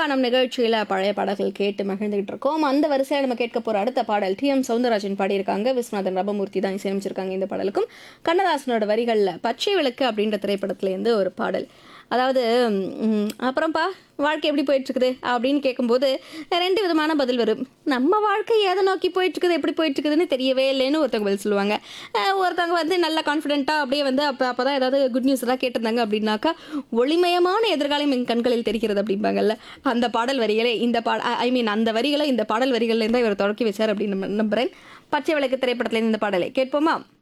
திரைக்கானம் நிகழ்ச்சியில் பழைய பாடல்கள் கேட்டு மகிழ்ந்துகிட்டு இருக்கோம் அந்த வரிசையில் நம்ம கேட்க போகிற அடுத்த பாடல் டி எம் சவுந்தரராஜன் பாடியிருக்காங்க விஸ்வநாதன் ரபமூர்த்தி தான் இசையமைச்சிருக்காங்க இந்த பாடலுக்கும் கண்ணதாசனோட வரிகளில் பச்சை விளக்கு அப்படின்ற திரைப்படத்துலேருந்து ஒரு பாடல் அதாவது ம், அப்புறம்ப்பா வாழ்க்கை எப்படி போயிட்டு இருக்குது அப்படின்னு கேட்கும்போது ரெண்டு விதமான பதில் வரும் நம்ம வாழ்க்கை எதை நோக்கி போயிட்டு இருக்குது எப்படி போயிட்டு இருக்குதுன்னு தெரியவே இல்லைன்னு ஒருத்தவங்க பதில் சொல்லுவாங்க அஹ் ஒருத்தவங்க வந்து நல்ல கான்ஃபிடென்ட்டாக அப்படியே வந்து அப்போ அப்போ தான் ஏதாவது குட் நியூஸ் எல்லாம் கேட்டிருந்தாங்க அப்படின்னாக்கா ஒளிமயமான எதிர்காலம் என் கண்களில் தெரிகிறது அப்படிம்பாங்கல்ல அந்த பாடல் வரிகளே இந்த பாட ஐ மீன் அந்த வரிகளை இந்த பாடல் வரிகள்லேருந்து இவர் தொடக்கி வச்சார் அப்படின்னு நம்ம நம்புறேன் பச்சை விளக்கு திரைப்படத்துல இந்த பாடலை கேட்போமா